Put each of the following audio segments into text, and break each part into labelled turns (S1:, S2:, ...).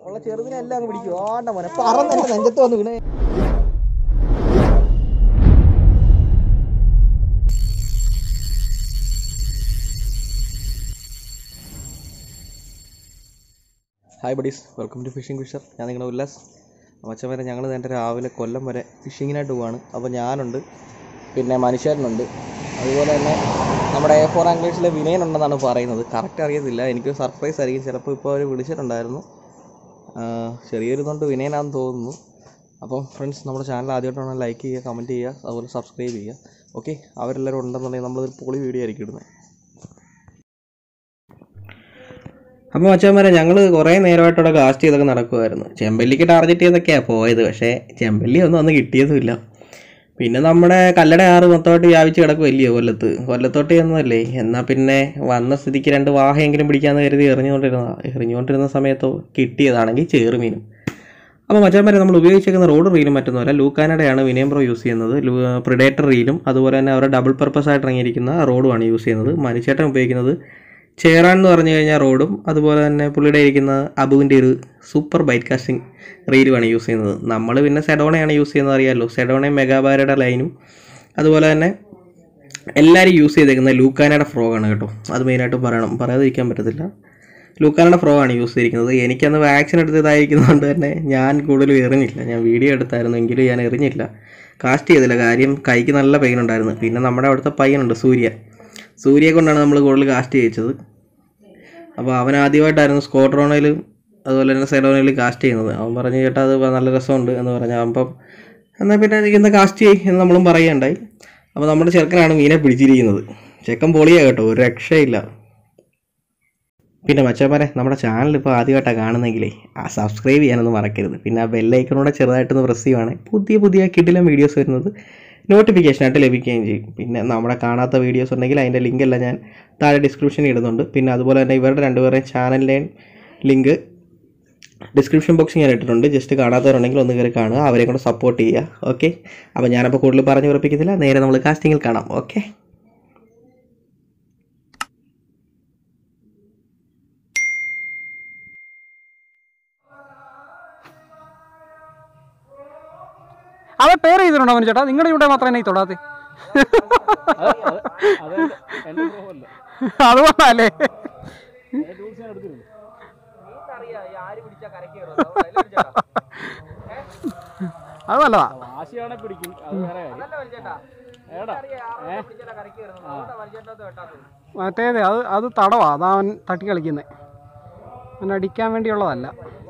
S1: ഉള്ള ചെറുതിനെ എല്ലാം അങ്ങ് പിടിക്കും ആണ്ട മോനെ പറന്ന് എന്റെ നെഞ്ചത്ത് വന്ന് വീണേ hi buddies welcome to fishing fisher ഞാൻ നിങ്ങളുടെ ഉല്ലാസ് മച്ചം വരെ ഞങ്ങൾ നേരെ രാവിലെ കൊല്ലം വരെ ഫിഷിങ്ങിനായിട്ട് പോവാണ് അപ്പോൾ ഞാനുണ്ട് പിന്നെ മനുഷ്യനുണ്ട് അതുപോലെ തന്നെ നമ്മുടെ എ ഫോർ ആംഗ്ലേഴ്സിലെ വിനയൻ ഉണ്ടെന്നാണ് പറയുന്നത് കറക്റ്റ് അറിയത്തില്ല എനിക്ക് സർപ്രൈസ് ആയിരിക്കും ചിലപ്പോൾ ഇപ്പോൾ അവർ വിളിച്ചിട്ടുണ്ടായിരുന്നു ആ, ചെറിയൊരു ഇതുകൊണ്ട് വിനയനാണെന്ന് തോന്നുന്നു അപ്പം ഫ്രണ്ട്സ് നമ്മുടെ ചാനൽ ആദ്യമായിട്ടാണ് ലൈക്ക് ചെയ്യുക കമൻറ്റ് ചെയ്യുക അതുപോലെ സബ്സ്ക്രൈബ് ചെയ്യുക ഓക്കെ അവരെല്ലാവരും ഉണ്ടെന്നുണ്ടെങ്കിൽ നമ്മളൊരു പൊളി വീഡിയോ ആയിരിക്കും ഇടുന്നത് അപ്പോൾ മച്ചാന്മാരെ ഞങ്ങൾ കുറേ നേരമായിട്ട് ഇവിടെ കാസ്റ്റ് ചെയ്തൊക്കെ നടക്കുമായിരുന്നു ചെമ്പല്ലിക്ക് ടാർഗറ്റ് ചെയ്തൊക്കെയാണ് പോയത് പക്ഷേ ചെമ്പല്ലി ഒന്നും അന്ന് കിട്ടിയതുമില്ല പിന്നെ നമ്മുടെ കല്ലട ആറ് മൊത്തമായിട്ട് വ്യാപിച്ച് കിടക്കുമല്ലയോ കൊല്ലത്ത് കൊല്ലത്തോട്ട് ചെന്നതല്ലേ എന്നാൽ പിന്നെ വന്ന സ്ഥിതിക്ക് രണ്ട് വാഹയെങ്കിലും പിടിക്കാമെന്ന് കരുതി എറിഞ്ഞുകൊണ്ടിരുന്ന എറിഞ്ഞുകൊണ്ടിരുന്ന സമയത്തോ കിട്ടിയതാണെങ്കിൽ ചേറുമീനും അപ്പോൾ മച്ചാന്മാരെ നമ്മൾ ഉപയോഗിച്ചേക്കുന്ന റോഡ് റീലും മറ്റൊന്നുമല്ല ലൂക്കാനഡയാണ് വിനയം പ്രോ യൂസ് ചെയ്യുന്നത് പ്രിഡേറ്റർ റീലും അതുപോലെ തന്നെ അവരുടെ ഡബിൾ പർപ്പസ് ആയിട്ട് ഇറങ്ങിയിരിക്കുന്ന റോഡുമാണ് യൂസ് ചെയ്യുന്നത് മനുഷ്യേട്ടൻ ഉപയോഗിക്കുന്നത് ചേറാൻ എന്ന് പറഞ്ഞു കഴിഞ്ഞാൽ റോഡും അതുപോലെ തന്നെ പുള്ളിയുടെ ഇരിക്കുന്ന അബുവിൻ്റെ ഒരു സൂപ്പർ ബൈറ്റ് കാസ്റ്റിംഗ് റീലുമാണ് യൂസ് ചെയ്യുന്നത് നമ്മൾ പിന്നെ സെഡോണയാണ് യൂസ് ചെയ്യുന്നത് അറിയാമല്ലോ സെഡോണയും മെഗാബാരയുടെ ലൈനും അതുപോലെ തന്നെ എല്ലാവരും യൂസ് ചെയ്തേക്കുന്ന ലൂക്കാനയുടെ ഫ്രോഗാണ് കേട്ടോ അത് മെയിനായിട്ടും പറയണം പറയാതിരിക്കാൻ പറ്റത്തില്ല ലൂക്കാനയുടെ ഫ്രോ ആണ് യൂസ് ചെയ്തിരിക്കുന്നത് എനിക്കന്ന് വാക്സിൻ എടുത്തതായിരിക്കുന്നതുകൊണ്ട് തന്നെ ഞാൻ കൂടുതലും എറിഞ്ഞില്ല ഞാൻ വീഡിയോ എടുത്തായിരുന്നു എങ്കിലും ഞാൻ എറിഞ്ഞില്ല കാസ്റ്റ് ചെയ്തില്ല കാര്യം കൈക്ക് നല്ല പെയിൻ ഉണ്ടായിരുന്നു പിന്നെ നമ്മുടെ അവിടുത്തെ പയ്യനുണ്ട് സൂര്യ സൂര്യയെ കൊണ്ടാണ് നമ്മൾ കൂടുതൽ കാസ്റ്റ് ചെയ്യിച്ചത് അപ്പോൾ അവൻ ആദ്യമായിട്ടായിരുന്നു സ്കോട്രോണയിലും അതുപോലെ തന്നെ സെഡോണയിലും കാസ്റ്റ് ചെയ്യുന്നത് അവൻ പറഞ്ഞു ചേട്ടാ അത് നല്ല രസമുണ്ട് എന്ന് പറഞ്ഞു അപ്പം എന്നാൽ പിന്നെ എനിക്കെന്താ കാസ്റ്റ് ചെയ്യ് എന്ന് നമ്മളും പറയുകയുണ്ടായി അപ്പോൾ നമ്മുടെ ചെറുക്കനാണ് മീനെ പിടിച്ചിരിക്കുന്നത് ചെക്കൻ പൊളിയാ കേട്ടോ ഒരു രക്ഷയില്ല പിന്നെ മച്ചന്മാരെ നമ്മുടെ ചാനൽ ഇപ്പോൾ ആദ്യമായിട്ടാണ് കാണുന്നെങ്കിലേ ആ സബ്സ്ക്രൈബ് ചെയ്യാനൊന്നും മറക്കരുത് പിന്നെ ആ ബെല്ലൈക്കണൂടെ ചെറുതായിട്ടൊന്ന് പ്രസ് ചെയ്യുവാണെങ്കിൽ പുതിയ പുതിയ കിടിലം വീഡിയോസ് വരുന്നത് നോട്ടിഫിക്കേഷനായിട്ട് ലഭിക്കുകയും ചെയ്യും പിന്നെ നമ്മുടെ കാണാത്ത വീഡിയോസ് ഉണ്ടെങ്കിൽ അതിൻ്റെ ലിങ്ക് എല്ലാം ഞാൻ താഴെ ഡിസ്ക്രിപ്ഷനിൽ ഇടുന്നുണ്ട് പിന്നെ അതുപോലെ തന്നെ ഇവരുടെ രണ്ടുപേരുടെയും ചാനലിൻ്റെയും ലിങ്ക് ഡിസ്ക്രിപ്ഷൻ ബോക്സിൽ ഞാൻ ഇട്ടിട്ടുണ്ട് ജസ്റ്റ് കാണാത്തവരുണ്ടെങ്കിൽ ഒന്ന് കയറി കാണുക അവരെ കൊണ്ട് സപ്പോർട്ട് ചെയ്യുക ഓക്കെ അപ്പോൾ ഞാനപ്പോൾ കൂടുതൽ പറഞ്ഞു ഉറപ്പിക്കുന്നില്ല നേരെ നമ്മൾ കാസ്റ്റിങ്ങിൽ കാണാം ഓക്കെ
S2: അവൻ പേര് ചെയ്തിട്ടുണ്ടോ അവന് ചേട്ടാ നിങ്ങളുടെ ഇവിടെ മാത്രമേ ഈ തൊടാത്തെ അതുകൊണ്ടല്ലേ അത് നല്ലതാ
S3: വാശിയാണെ പിടിക്കും അത് വേറെ കാര്യം ഏടാ ഏ
S2: മറ്റേത് അത് അത് തടവാ അതാ അവൻ തട്ടി കളിക്കുന്നത് അവൻ അടിക്കാൻ വേണ്ടിയുള്ളതല്ല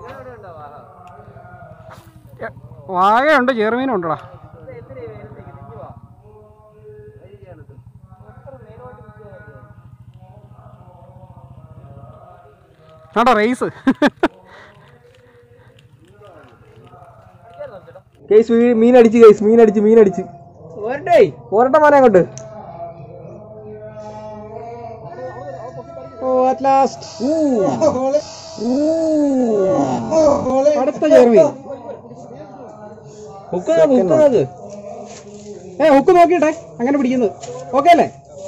S2: എ, വാഴയുണ്ട് ചെറുമീനും ഉണ്ടടാ കേട്ടോ റേസ്
S1: കേസ് മീൻ അടിച്ച് കേസ് മീൻ അടിച്ച് മീൻ അടിച്ച് ഒരട്ടെ മോനെ അങ്ങോട്ട് ഓ അറ്റ് ലാസ്റ്റ് അടുത്ത ചെറുമീൻ ഹുക്ക് ഏ ഹുക്ക് നോക്കിട്ടെ അങ്ങനെ പിടിക്കുന്നത് ഓക്കെ അല്ലേ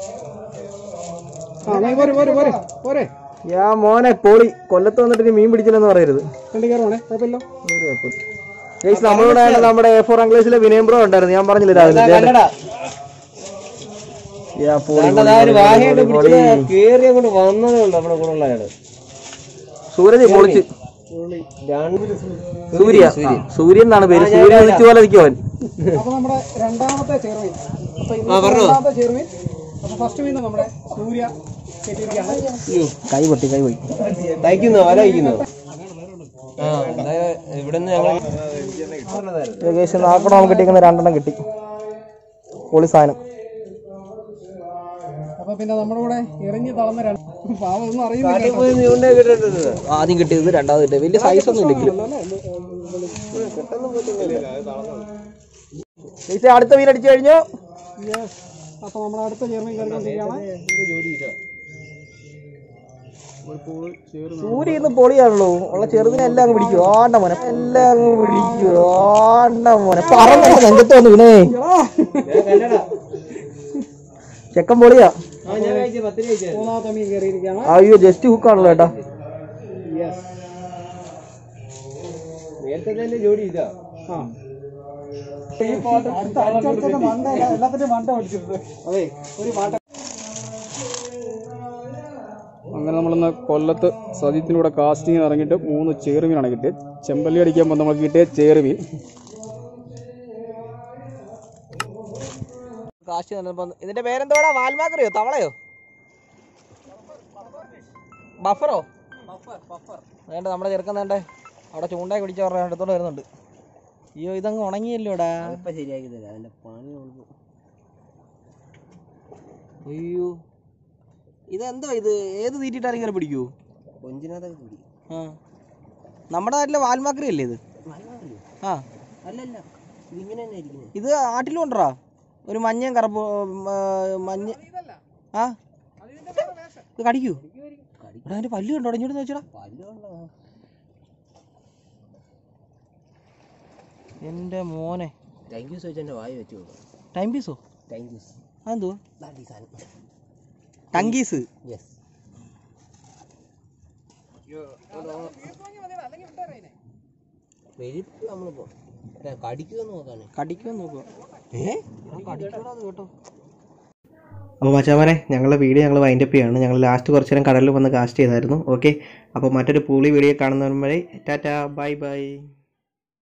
S1: ആ നീ പോരെ പോരെ പോരെ പോരെ യാ മോനെ പോളി കൊല്ലത്ത് വന്നിട്ട് ഇനി മീൻ പിടിച്ചില്ലെന്ന് പറയരുത് രണ്ട് കയറുവാണേ കുഴപ്പമില്ല ഗൈസ് നമ്മളിവിടെ നമ്മുടെ എ ഫോർ അംഗ്ലേസിലെ വിനയം ബ്രോ ഉണ്ടായിരുന്നു ഞാൻ പറഞ്ഞില്ല രാവിലെ യാ, പോളി, പോളി, പോളി, പോളി. സൂരജ് പൊളിച്ച് സൂര്യ സൂര്യൻ എന്നാണ് പേര് സൂര്യ വിളിച്ചു പോലെ നിൽക്കും അവൻ
S2: അപ്പൊ നമ്മുടെ രണ്ടാമത്തെ ചെറുമീൻ അപ്പൊ ഇന്നത്തെ രണ്ടാമത്തെ ചെറുമീൻ അപ്പൊ ഫസ്റ്റ് മീൻ നമ്മുടെ സൂര്യ കെട്ടിയിരിക്കുകയാണ്
S1: കൈ പൊട്ടി കൈ പോയി ഏകദേശം നാൽപ്പണം കിട്ടിയിരിക്കുന്ന രണ്ടെണ്ണം കിട്ടി പൊളി സാധനം
S2: അപ്പൊ പിന്നെ നമ്മുടെ കൂടെ എറിഞ്ഞ് തളർന്ന രണ്ട് പാവം ഒന്നും അറിയുന്നില്ല കേട്ടോ.
S1: ആദ്യം കിട്ടിയത് രണ്ടാമത് കിട്ടിയത് വലിയ സൈസ് ഒന്നും ഇല്ലെങ്കിലും ചേച്ചി അടുത്ത മീൻ അടിച്ചു കഴിഞ്ഞു
S2: Yes. അപ്പൊ നമ്മൾ അടുത്ത ചെറുമീൻ കറിക്കൊണ്ടിരിക്കുകയാണ്
S1: സൂര്യ ഇന്ന് പൊളിയാണല്ലോ ഉള്ള ചെറുതിനെ എല്ലാം അങ്ങ് പിടിക്കും ആണ്ട മോനെ എല്ലാം അങ്ങ് പിടിക്കും ആണ്ട മോനെ പറന്ന നെഞ്ചത്ത് വന്ന് വീണേ ചെക്കൻ പൊളിയാ
S2: മൂന്നാമത്തെ മീൻ കയറിയിരിക്കുകയാണ്
S1: അയ്യോ ജസ്റ്റ് ഹുക്കാണല്ലോ ഏട്ടാ
S2: ആ ഈ പാട്ട് അടിച്ചടിച്ചതിന്റെ മണ്ട എല്ലാത്തിന്റെയും മണ്ട പഠിച്ചിട്ടുണ്ട് അതെ ഒരു പാട്ട് അങ്ങനെ നമ്മളിന്ന് കൊല്ലത്ത് സതീത്തിലൂടെ കാസ്റ്റിംഗ് ഇറങ്ങിയിട്ട് മൂന്ന് ചേറുമീനാണ് കിട്ടിയത് ചെമ്പല്ലി അടിക്കുമ്പോൾ നമുക്ക് കിട്ടിയ ചേറുമീൻ
S1: കാശ് തന്നപ്പോ ഇതിന്റെ പേരെന്തോടാ വാൽമാക്കറിയോ തവളയോ ബഫറോ വേണ്ട നമ്മുടെ ചെറുക്കൻ വേണ്ടേ അവിടെ ചൂണ്ടായി പിടിച്ച പറഞ്ഞ അടുത്തോണ്ട് വരുന്നുണ്ട് അയ്യോ ഇതങ്ങ് ഉണങ്ങിയല്ലോടാ
S4: ഇപ്പൊ ശരിയാക്കി തരാം അതിന്റെ പണി കൊടുക്കും
S1: അയ്യോ ഇതെന്തോ ഇത് ഏത് തീറ്റിട്ടാലും ഇങ്ങനെ പിടിക്കൂ
S4: കൊഞ്ചിനകത്തൊക്കെ പിടിക്കും
S1: ആ നമ്മുടെ നാട്ടിലെ വാൽമാക്കറി അല്ലേ ഇത്
S4: മലയാളിയോ?
S1: ആ
S4: അല്ലല്ല ഇതിങ്ങനെ തന്നെ ഇരിക്കുന്നത്
S1: ഇത് ആട്ടിലും ഉണ്ടോ ഒരു മഞ്ഞയും കറുപ്പ് മഞ്ഞ ആ ഇത് കടിക്കൂ എടാ അതിന്റെ പല്ല് കണ്ടോ ഇങ്ങോട്ട് വെച്ചടാ
S4: പല്ലുള്ള
S1: എന്റെ മോനെ
S4: താങ്ക് യു ചോദിച്ചാൽ എൻ്റെ വായി വെച്ച് കൊടുക്കും
S1: ടൈം പീസോ
S4: താങ്ക് യു
S1: അതെന്തോ
S4: ദാണ്ടി സാധനം
S1: ടങ്കീസ്
S4: യെസ് വെരിപ്പ് നമ്മളിപ്പോ കടിക്കുമെന്ന് നോക്കാണ്
S1: കടിക്കുമെന്ന് നോക്കുക
S4: ഏ
S1: കടിക്കൂടാ കേട്ടോ
S5: അപ്പോൾ മച്ചാമാരെ ഞങ്ങളുടെ വീഡിയോ ഞങ്ങൾ വൈൻഡപ്പ് ചെയ്യാണ് ഞങ്ങൾ ലാസ്റ്റ് കുറച്ച് നേരം കടലിൽ വന്ന് കാസ്റ്റ് ചെയ്തായിരുന്നു ഓക്കെ അപ്പോൾ മറ്റൊരു പൂളി വീഡിയോ കാണുന്നവരെ ടാറ്റാ ബൈ ബൈ